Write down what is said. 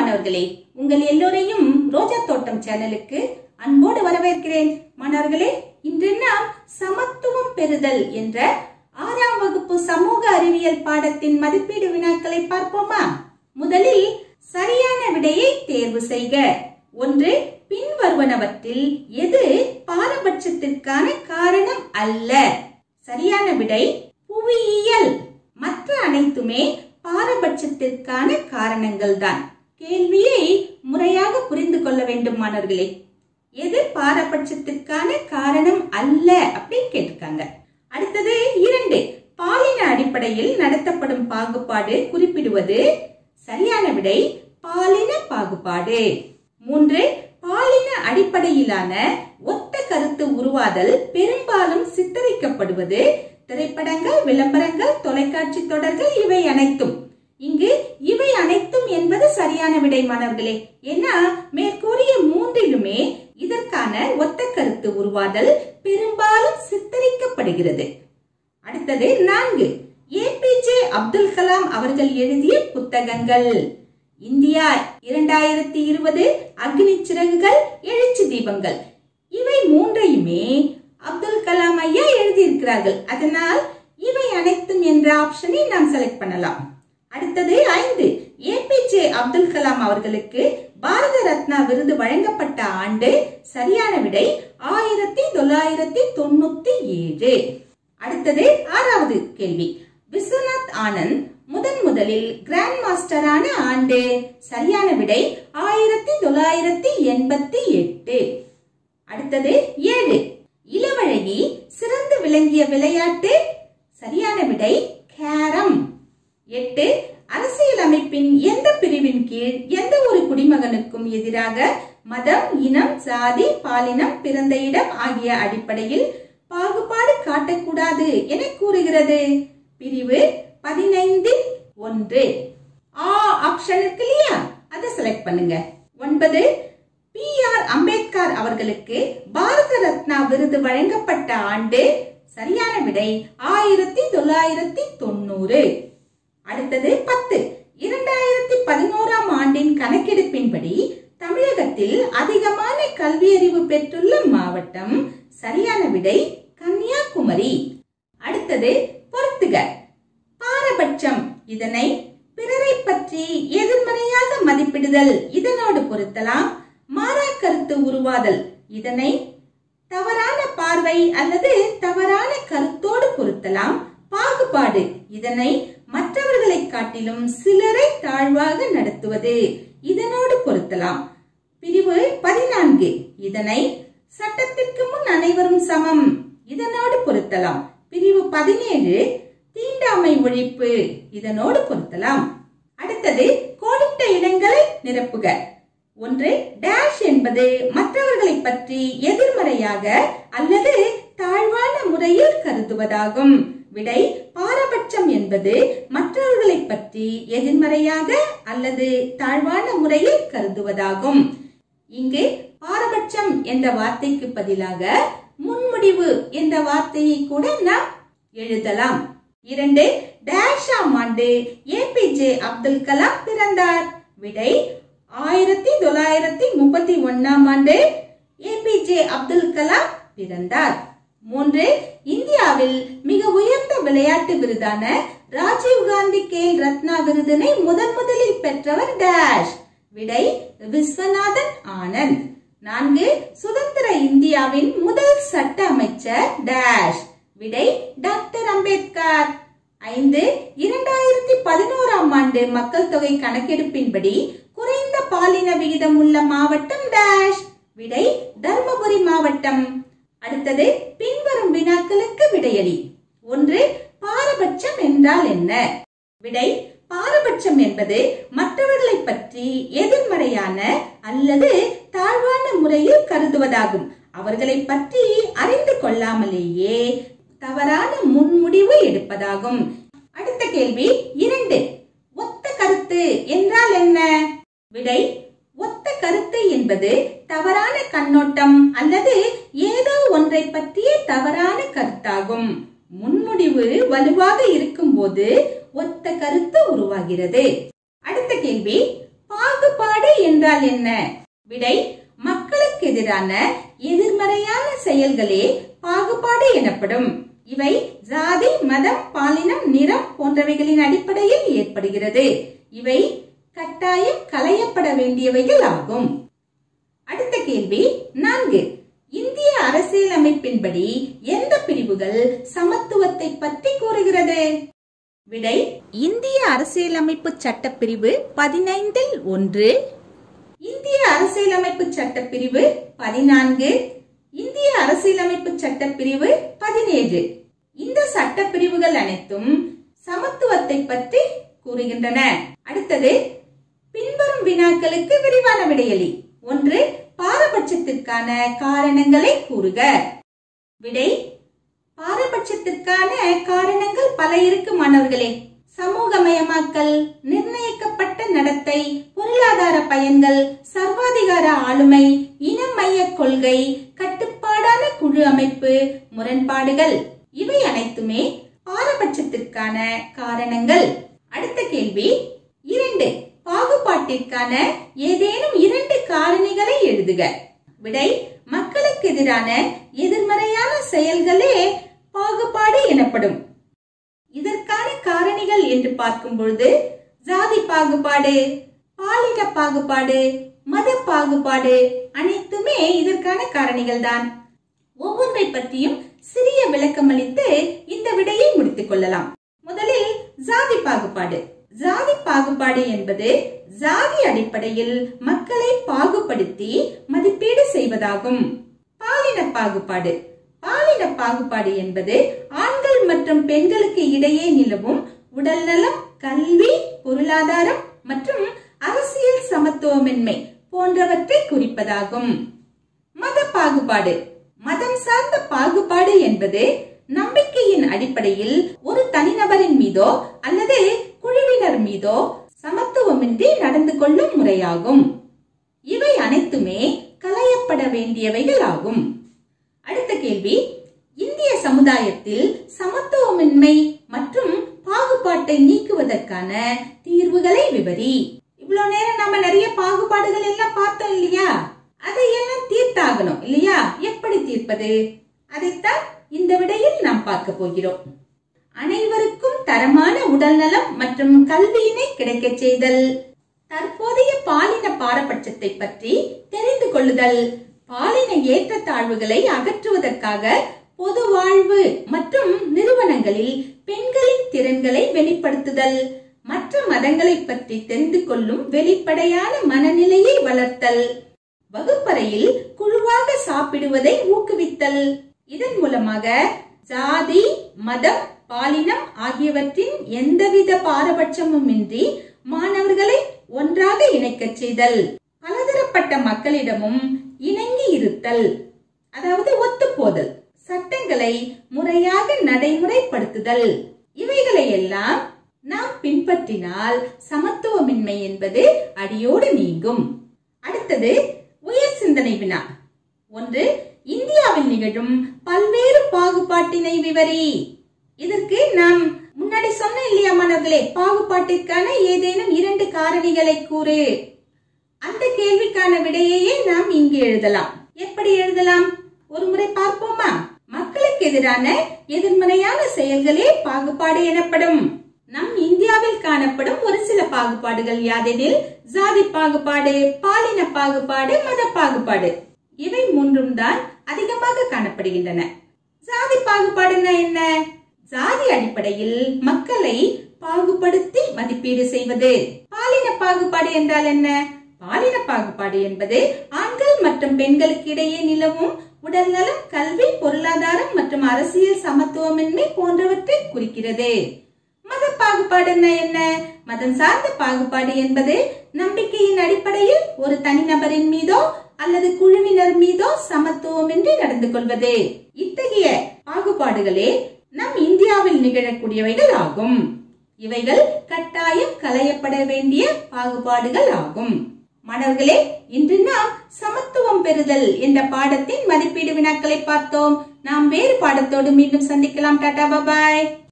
மாணவர்களே உங்கள் எல்லோரையும் ரோஜா தோட்டம் சேனலுக்கு அன்போடு வரவேற்கிறேன் மாணவர்களே இன்று நாம் சமத்துவம் பெறுதல் என்ற ஆறாம் வகுப்பு சமூக அறிவியல் பாடத்தின் மதிப்பீடு வினாக்களை பார்ப்போமா முதலில் சரியான விடையை தேர்வு செய்க ஒன்று பின்வருவனவற்றில் எது பாரபட்சத்திற்கான காரணம் அல்ல சரியான விடை புவியியல் மற்ற அனைத்துமே பாரபட்சத்திற்கான காரணங்கள் தான் கேள்வியை முறையாக புரிந்து கொள்ள வேண்டும் மாணவர்களே எது பாரபட்சத்திற்கான காரணம் அல்ல அப்படின்னு கேட்டிருக்காங்க அடுத்தது இரண்டு பாலின அடிப்படையில் நடத்தப்படும் பாகுபாடு குறிப்பிடுவது சரியான விடை பாலின பாகுபாடு மூன்று பாலின அடிப்படையிலான ஒத்த கருத்து உருவாதல் பெரும்பாலும் சித்தரிக்கப்படுவது திரைப்படங்கள் விளம்பரங்கள் தொலைக்காட்சி தொடர்கள் இவை அனைத்தும் இங்கு இவை அனைத்தும் என்பது சரியான விடை மாணவர்களே ஏன்னா மேற்கூறிய மூன்றிலுமே இதற்கான ஒத்த கருத்து உருவாதல் பெரும்பாலும் சித்தரிக்கப்படுகிறது அடுத்தது நான்கு ஏபிஜே அப்துல் கலாம் அவர்கள் எழுதிய புத்தகங்கள் இந்தியா இரண்டாயிரத்தி இருபது அக்னி சிறகுகள் எழுச்சி தீபங்கள் இவை மூன்றையுமே அப்துல் கலாம் ஐயா எழுதியிருக்கிறார்கள் அதனால் இவை அனைத்தும் என்ற ஆப்ஷனை நாம் செலக்ட் பண்ணலாம் அடுத்தது ஐந்து ஏபிஜே அப்துல் கலாம் அவர்களுக்கு பாரத ரத்னா விருது வழங்கப்பட்ட ஆண்டு சரியான விடை ஆயிரத்தி தொள்ளாயிரத்தி தொண்ணூத்தி ஏழு அடுத்தது ஆறாவது கேள்வி விஸ்வநாத் ஆனந்த் முதன் முதலில் கிராண்ட் மாஸ்டரான ஆண்டு சரியான விடை ஆயிரத்தி தொள்ளாயிரத்தி எண்பத்தி எட்டு அடுத்தது ஏழு இளவழகி சிறந்து விளங்கிய விளையாட்டு சரியான விடை கேரம் எட்டு அரசியலமைப்பின் எந்த பிரிவின் கீழ் எந்த ஒரு குடிமகனுக்கும் எதிராக மதம் இனம் சாதி பாலினம் பிறந்த இடம் ஆகிய அடிப்படையில் பாகுபாடு காட்டக்கூடாது என கூறுகிறது பிரிவு பதினைந்து ஒன்று ஆ ஆப்ஷன் இருக்கு இல்லையா அதை செலக்ட் பண்ணுங்க ஒன்பது பி ஆர் அம்பேத்கர் அவர்களுக்கு பாரத ரத்னா விருது வழங்கப்பட்ட ஆண்டு சரியான விடை ஆயிரத்தி தொள்ளாயிரத்தி தொண்ணூறு அடுத்தது பத்து இரண்டாயிரத்தி பதினோராம் ஆண்டின் கணக்கெடுப்பின்படி தமிழகத்தில் அதிகமான கல்வியறிவு பெற்றுள்ள மாவட்டம் சரியான விடை கன்னியாகுமரி அடுத்தது பொறுத்துக பாரபட்சம் இதனை பிறரை பற்றி எதிர்மறையாக மதிப்பிடுதல் இதனோடு பொருத்தலாம் மாறா கருத்து உருவாதல் இதனை தவறான பார்வை அல்லது தவறான கருத்தோடு பொருத்தலாம் பாகுபாடு இதனை மற்றவர்களை காட்டிலும் சிலரை தாழ்வாக நடத்துவது இதனோடு பொருத்தலாம் பிரிவு பதினான்கு இதனை சட்டத்திற்கு முன் அனைவரும் சமம் இதனோடு பொருத்தலாம் பிரிவு பதினேழு தீண்டாமை ஒழிப்பு இதனோடு பொருத்தலாம் அடுத்தது கோடிட்ட இடங்களை நிரப்புக ஒன்று டேஷ் என்பது மற்றவர்களை பற்றி எதிர்மறையாக அல்லது தாழ்வான முறையில் கருதுவதாகும் விடை பாரபட்சம் என்பது மற்றவர்களை பற்றி எதிர்மறையாக அல்லது தாழ்வான முறையில் கருதுவதாகும் இங்கு பாரபட்சம் என்ற வார்த்தைக்கு பதிலாக முன்முடிவு என்ற வார்த்தையை கூட நாம் எழுதலாம் இரண்டு டேஷாம் ஆண்டு ஏபிஜே அப்துல் கலாம் பிறந்தார் விடை ஆயிரத்தி தொள்ளாயிரத்தி முப்பத்தி ஒன்னாம் ஆண்டு ஏபிஜே அப்துல் கலாம் பிறந்தார் மூன்று இந்தியாவில் மிக உயர்ந்த விளையாட்டு விருதான ராஜீவ் காந்தி கேல் ரத்னா விருதினை முதன் முதலில் பெற்றவர் டேஷ் விடை விஸ்வநாதன் ஆனந்த் நான்கு சுதந்திர இந்தியாவின் முதல் சட்ட அமைச்சர் டேஷ் விடை டாக்டர் அம்பேத்கர் ஐந்து இரண்டாயிரத்தி பதினோராம் ஆண்டு மக்கள் தொகை கணக்கெடுப்பின்படி குறைந்த பாலின விகிதம் உள்ள மாவட்டம் டேஷ் விடை தர்மபுரி மாவட்டம் அடுத்தது பின்வரும் வினாக்களுக்கு விடையளி ஒன்று பாரபட்சம் என்றால் என்ன விடை பாரபட்சம் என்பது மற்றவர்களை பற்றி எதிர்மறையான அல்லது தாழ்வான முறையில் கருதுவதாகும் அவர்களை பற்றி அறிந்து கொள்ளாமலேயே தவறான முன்முடிவு எடுப்பதாகும் அடுத்த கேள்வி இரண்டு ஒத்த கருத்து என்றால் என்ன விடை ஒத்த கருத்து என்பது தவறான கண்ணோட்டம் அல்லது ஏதோ ஒன்றை பற்றிய தவறான கருத்தாகும் முன்முடிவு வலுவாக இருக்கும்போது ஒத்த கருத்து உருவாகிறது அடுத்த கேள்வி பாகுபாடு என்றால் என்ன விடை மக்களுக்கு எதிரான எதிர்மறையான செயல்களே பாகுபாடு எனப்படும் இவை ஜாதி மதம் பாலினம் நிறம் போன்றவைகளின் அடிப்படையில் ஏற்படுகிறது இவை கட்டாயம் களையப்பட வேண்டியவைகள் ஆகும் அடுத்த கேள்வி நான்கு இந்திய அரசியலமைப்பின்படி எந்த பிரிவுகள் சமத்துவத்தை பற்றி கூறுகிறது விடை இந்திய அரசியலமைப்பு சட்டப்பிரிவு பதினைந்தில் ஒன்று இந்திய அரசியலமைப்பு சட்டப்பிரிவு பதினான்கு இந்திய அரசியலமைப்பு சட்டப்பிரிவு பதினேழு இந்த சட்டப்பிரிவுகள் அனைத்தும் சமத்துவத்தை பற்றி கூறுகின்றன அடுத்தது பின்வரும் வினாக்களுக்கு விரிவான விடையளி ஒன்று பாரபட்சத்திற்கான காரணங்களை கூறுக விடை பாரபட்சத்திற்கான காரணங்கள் பல இருக்கு மாணவர்களே சமூகமயமாக்கல் நிர்ணயிக்கப்பட்ட நடத்தை பொருளாதார பயன்கள் சர்வாதிகார ஆளுமை இனமைய கொள்கை கட்டுப்பாடான குழு அமைப்பு முரண்பாடுகள் இவை அனைத்துமே பாரபட்சத்திற்கான காரணங்கள் அடுத்த கேள்வி இரண்டு பாகுபாட்டிற்கான ஏதேனும் இரண்டு காரணிகளை எழுதுக விடை மக்களுக்கு எதிரான எதிர்மறையான செயல்களே பாகுபாடு எனப்படும் இதற்கான காரணிகள் என்று பார்க்கும் பொழுது ஜாதி பாகுபாடு பாலின பாகுபாடு மத பாகுபாடு அனைத்துமே இதற்கான காரணிகள் தான் ஒவ்வொன்றை பற்றியும் சிறிய விளக்கமளித்து இந்த விடையை முடித்துக் கொள்ளலாம் முதலில் ஜாதி பாகுபாடு ஜாதி பாகுபாடு என்பது ஜாதி அடிப்படையில் மக்களை பாகுபடுத்தி மதிப்பீடு செய்வதாகும் பாலின பாகுபாடு பாலின பாகுபாடு என்பது ஆண்கள் மற்றும் பெண்களுக்கு இடையே நிலவும் உடல்நலம் கல்வி பொருளாதாரம் மற்றும் அரசியல் சமத்துவமின்மை போன்றவற்றை குறிப்பதாகும் மத பாகுபாடு மதம் சார்ந்த பாகுபாடு என்பது நம்பிக்கையின் அடிப்படையில் ஒரு தனிநபரின் மீதோ அல்லது குழுவினர் மீதோ சமத்துவமின்றி நடந்து கொள்ளும் முறையாகும் இவை அனைத்துமே களையப்பட வேண்டியவைகள் ஆகும் அடுத்த கேள்வி இந்திய சமுதாயத்தில் சமத்துவமின்மை மற்றும் பாகுபாட்டை நீக்குவதற்கான தீர்வுகளை விவரி இவ்வளவு நேரம் நாம நிறைய பாகுபாடுகள் எல்லாம் பார்த்தோம் இல்லையா அதையெல்லாம் தீர்த்தாகணும் இல்லையா எப்படி தீர்ப்பது அதைத்தான் இந்த விடையில் நாம் பார்க்க போகிறோம் அனைவருக்கும் தரமான உடல்நலம் மற்றும் கல்வியினை கிடைக்கச் செய்தல் தற்போதைய பாலின பாரபட்சத்தை பற்றி தெரிந்து கொள்ளுதல் பாலின ஏற்றத்தாழ்வுகளை அகற்றுவதற்காக பொது வாழ்வு மற்றும் நிறுவனங்களில் பெண்களின் திறன்களை வெளிப்படுத்துதல் மற்ற மதங்களை பற்றி தெரிந்து கொள்ளும் வெளிப்படையான மனநிலையை வளர்த்தல் வகுப்பறையில் குழுவாக சாப்பிடுவதை ஊக்குவித்தல் இதன் மூலமாக ஜாதி மதம் பாலினம் ஆகியவற்றின் எந்தவித பாரபட்சமும் இன்றி மாணவர்களை ஒன்றாக இணைக்கச் செய்தல் பலதரப்பட்ட மக்களிடமும் இணங்கி இருத்தல் அதாவது ஒத்துப்போதல் சட்டங்களை முறையாக நடைமுறைப்படுத்துதல் இவைகளை எல்லாம் நாம் பின்பற்றினால் சமத்துவமின்மை என்பது அடியோடு நீங்கும் அடுத்தது உயர் சிந்தனை வினா ஒன்று இந்தியாவில் நிகழும் பல்வேறு பாகுபாட்டினை விவரி இதற்கு நாம் முன்னாடி சொன்ன இல்லையா மாணவர்களே பாகுபாட்டிற்கான ஏதேனும் இரண்டு காரணிகளை கூறு அந்த கேள்விக்கான விடையையே நாம் இங்கு எழுதலாம் எப்படி எழுதலாம் ஒரு முறை பார்ப்போமா மக்களுக்கு எதிரான எதிர்மறையான செயல்களே பாகுபாடு எனப்படும் நம் இந்தியாவில் காணப்படும் ஒரு சில பாகுபாடுகள் யாதெனில் ஜாதி பாகுபாடு பாலின பாகுபாடு மத பாகுபாடு இவை மூன்றும் தான் அதிகமாக காணப்படுகின்றன ஜாதி பாகுபாடுன்னா என்ன ஜாதி அடிப்படையில் மக்களை பாகுபடுத்தி மதிப்பீடு செய்வது பாலின பாகுபாடு என்றால் என்ன பாலின பாகுபாடு என்பது ஆண்கள் மற்றும் பெண்களுக்கு இடையே நிலவும் உடல்நலம் கல்வி பொருளாதாரம் மற்றும் அரசியல் சமத்துவமின்மை போன்றவற்றை குறிக்கிறது மத பாகுபாடு என்ன மதம் சார்ந்த பாகுபாடு என்பது நம்பிக்கையின் அடிப்படையில் ஒரு தனிநபரின் மீதோ அல்லது குழுவினர் மீதோ சமத்துவமின்றி நடந்து கொள்வது இத்தகைய பாகுபாடுகளே நம் இந்தியாவில் நிகழக்கூடியவைகள் ஆகும் இவைகள் கட்டாயம் களையப்பட வேண்டிய பாகுபாடுகள் ஆகும் மாணவர்களே இன்று நாம் சமத்துவம் பெறுதல் என்ற பாடத்தின் மதிப்பீடு வினாக்களை பார்த்தோம் நாம் வேறு பாடத்தோடு மீண்டும் சந்திக்கலாம் டாடா பாய்